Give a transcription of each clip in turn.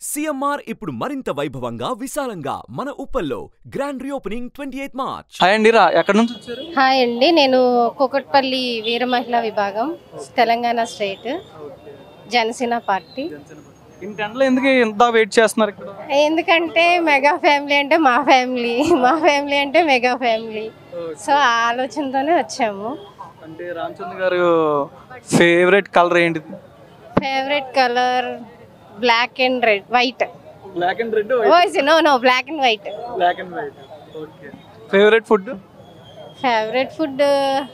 CMR ఇప్పుడు మరింత వైభవంగా విశాలంగా మన ఉప్పల్లో grand reopening twenty eighth March hi అండి రా ఎక్కడి నుంచి వచ్చారు హాయ్ అండి నేను కూకట్పల్లి వీర మహిళా విభాగం తెలంగాణ స్టేట్ జనసేన పార్టీ ఇంత ఎండలో ఎందుకు ఇంత వెయిట్ చేస్తున్నారు ఇక్కడ ఎందుకంటే మెగా ఫ్యామిలీ అంటే మా ఫ్యామిలీ మా ఫ్యామిలీ అంటే మెగా ఫ్యామిలీ సో ఆ ఆలోచనతోనే వచ్చాము అంటే రామచంద్ర గారు ఫేవరెట్ కలర్ ఏంటిది favourite colour black and red white black and red oh no no black and white black and white okay favourite food favourite food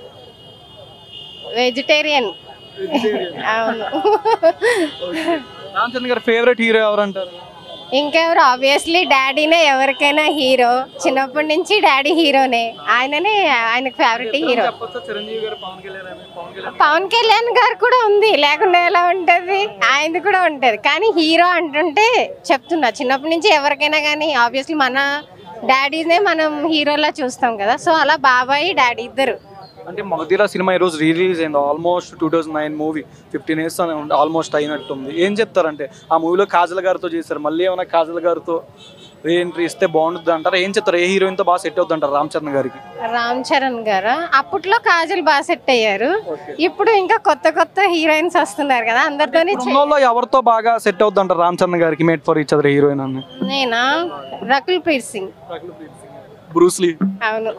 vegetarian అవును Ramachandra garu favourite hero ఎవరు అంటారు ఇంకెవరు obviously డాడీనే ఎవరికైనా హీరో చిన్నప్పటి నుంచి డాడీ హీరోనే ఆయననే ఆయనకు ఫేవరెట్ హీరో చెప్పొచ్చా చిరంజీవి గారు పవన్ కళ్యాణ్ అని? పవన్ కళ్యాణ్ పవన్ కళ్యాణ్ గారు కూడా ఉంది లేకుండా ఎలా ఉంటది ఆయనది కూడా ఉంటది కానీ హీరో అంటుంటే చెప్తున్నా చిన్నప్పటి నుంచి ఎవరికైనా కానీ ఆబ్వియస్లీ మన డాడీనే మనం హీరోలా చూస్తాం కదా సో అలా బాబాయ్ డాడీ ఇద్దరు అంటే మగధీరా సినిమా ఈ రోజు రిలీజ్ అయింది almost two thousand nine movie fifteen years almost అయినట్టుంది ఏం చెప్తారంటే ఆ మూవీలో కాజల్ గారితో చేశారు మళ్ళీ ఏమైనా కాజల్ గారితో రీ ఎంట్రీ ఇస్తే బాగుంటుంది అంటారు ఏం చెప్తారు ఏ హీరోయిన్తో బాగా సెట్ అవుతుంది అంటారు రామ్ చరణ్ గారికి రామ్ చరణ్ గారు అప్పట్లో కాజల్ బాగా సెట్ అయ్యారు ఇప్పుడు ఇంకా కొత్త కొత్త హీరోయిన్స్ వస్తున్నారు కదా అందరితోని చే- ఉన్నోళ్ళు ఎవరితో బాగా సెట్ అవుతుంది అంటారు రామ్ చరణ్ గారికి made for each other heroine అని నేనా రకుల్ ప్రీత్ సింగ్ బ్రూస్లీ అవును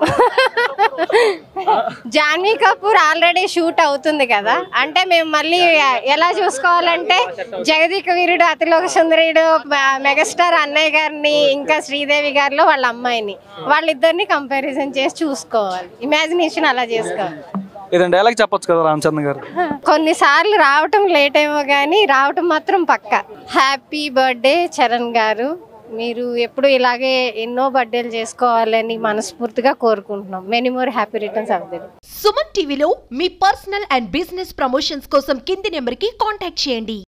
జాన్వీ కపూర్ ఆల్రెడీ షూట్ అవుతుంది కదా అంటే మేము మళ్ళీ ఎలా చూసుకోవాలంటే జగదీక వీరుడు అతిలోక సుందరుడు మె- మెగాస్టార్ అన్నయ్య గారిని ఇంకా శ్రీదేవి గారిలో వాళ్ళ అమ్మాయిని వాళ్ళిద్దరిని కంపారిజన్ చేసి చూసుకోవాలి ఇమాజినేషన్ అలా చేసుకోవాలి ఏదైనా డైలాగ్ చెప్పొచ్చు కదా రామ్ చరణ్ గారు కొన్నిసార్లు రావటం లేట్ ఏమో కానీ రావటం మాత్రం పక్క హ్యాపీ బర్త్డే చరణ్ గారు మీరు ఎప్పుడు ఇలాగే ఎన్నో బర్త్డేలు చేసుకోవాలని మనస్ఫూర్తిగా కోరుకుంటున్నాం many more happy returns of the day Suman టీవీలో మీ పర్సనల్ అండ్ బిజినెస్ ప్రమోషన్స్ కోసం కింది నెంబర్కి కాంటాక్ట్ చేయండి